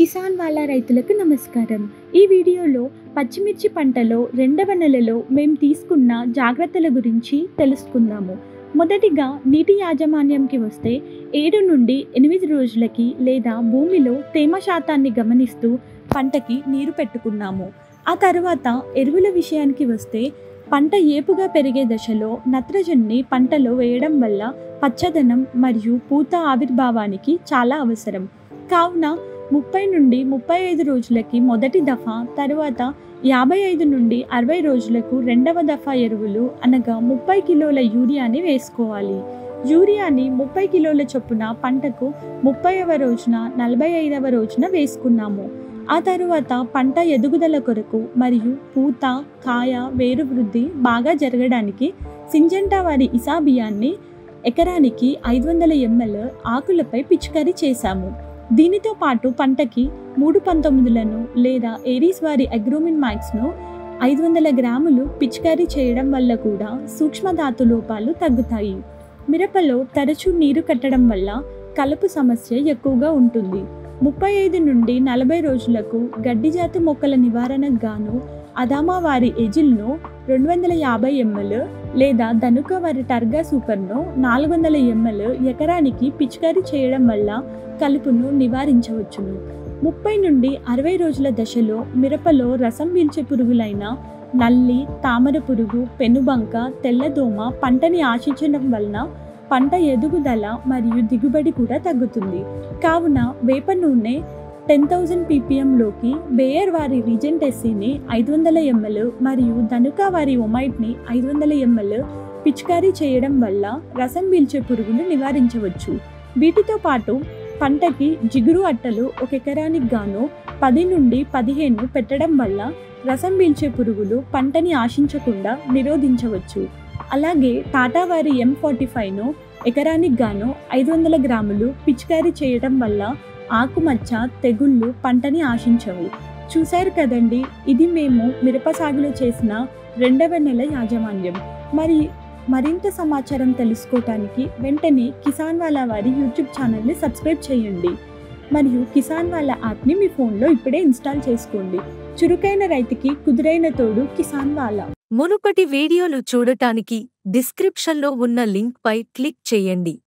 కిసాన్ వాళ్ళ రైతులకు నమస్కారం ఈ వీడియోలో పచ్చిమిర్చి పంటలో రెండవ నెలలో మేము తీసుకున్న జాగ్రత్తల గురించి తెలుసుకుందాము మొదటిగా నీటి యాజమాన్యంకి వస్తే ఏడు నుండి ఎనిమిది రోజులకి లేదా భూమిలో తేమ శాతాన్ని గమనిస్తూ పంటకి నీరు పెట్టుకున్నాము ఆ తర్వాత ఎరువుల విషయానికి వస్తే పంట ఏపుగా పెరిగే దశలో నత్రజనిని పంటలో వేయడం వల్ల పచ్చదనం మరియు పూత ఆవిర్భావానికి చాలా అవసరం కావున ముప్పై నుండి ముప్పై ఐదు రోజులకి మొదటి దఫా తర్వాత యాభై ఐదు నుండి అరవై రోజులకు రెండవ దఫా ఎరువులు అనగా ముప్పై కిలోల యూరియాని వేసుకోవాలి యూరియాని ముప్పై కిలోల చొప్పున పంటకు ముప్పైవ రోజున నలభై ఐదవ రోజున వేసుకున్నాము ఆ తరువాత పంట ఎదుగుదల కొరకు మరియు పూత కాయ వేరు వృద్ధి బాగా జరగడానికి సింజంటా వారి ఇసాబియాన్ని ఎకరానికి ఐదు వందల ఎంఎల్ ఆకులపై పిచికారీ చేశాము దీనితో పాటు పంటకి మూడు పంతొమ్మిదిలను లేదా ఏరీస్ వారి అగ్రోమిన్ మ్యాక్స్ను ఐదు వందల గ్రాములు పిచికారీ చేయడం వల్ల కూడా సూక్ష్మధాతు లోపాలు తగ్గుతాయి మిరపలో తరచూ నీరు కట్టడం వల్ల కలుపు సమస్య ఎక్కువగా ఉంటుంది ముప్పై ఐదు నుండి నలభై రోజులకు గడ్డి జాతి మొక్కల నివారణకు గాను అదామా వారి ఎజిల్ను రెండు వందల యాభై ఎంఎల్ లేదా ధనుక వారి టర్గా సూపర్ను నాలుగు వందల ఎంఎల్ ఎకరానికి పిచికారీ చేయడం వల్ల కలుపును నివారించవచ్చును ముప్పై నుండి అరవై రోజుల దశలో మిరపలో రసం పీల్చే పురుగులైన నల్లి తామర పురుగు పెనుబంక తెల్లదోమ పంటని ఆశించడం వలన పంట ఎదుగుదల మరియు దిగుబడి కూడా తగ్గుతుంది కావున వేప నూనె టెన్ థౌజండ్ పీపీఎంలోకి బేయర్ వారి రీజెంట్ ఎస్సీని ఐదు వందల ఎంఎల్ మరియు ధనుకా వారి ఒమైట్ని ఐదు వందల ఎంఎల్ పిచికారీ చేయడం వల్ల రసం పీల్చే పురుగును నివారించవచ్చు వీటితో పాటు పంటకి జిగురు అట్టలు ఒక ఎకరానికి గాను పది నుండి పదిహేను పెట్టడం వల్ల రసం పీల్చే పురుగులు పంటని ఆశించకుండా నిరోధించవచ్చు అలాగే టాటా వారి ఎం ఫార్టీ ఫైవ్ను ఎకరానికి గాను ఐదు వందల గ్రాములు పిచికారీ చేయడం వల్ల ఆకుమచ్చ తెగుళ్ళు పంటని ఆశించవు చూశారు కదండి ఇది మేము మిరప సాగులో చేసిన రెండవ నెల యాజమాన్యం మరి మరింత సమాచారం తెలుసుకోవటానికి వెంటనే కిసాన్ వాళ్ళ వారి యూట్యూబ్ ఛానల్ని సబ్స్క్రైబ్ చేయండి మరియు కిసాన్ వాళ్ళ యాప్ని మీ ఫోన్లో ఇప్పుడే ఇన్స్టాల్ చేసుకోండి చురుకైన రైతుకి కుదురైన తోడు కిసాన్ వాళ్ళ మునుపటి వీడియోలు చూడటానికి డిస్క్రిప్షన్లో ఉన్న లింక్పై క్లిక్ చేయండి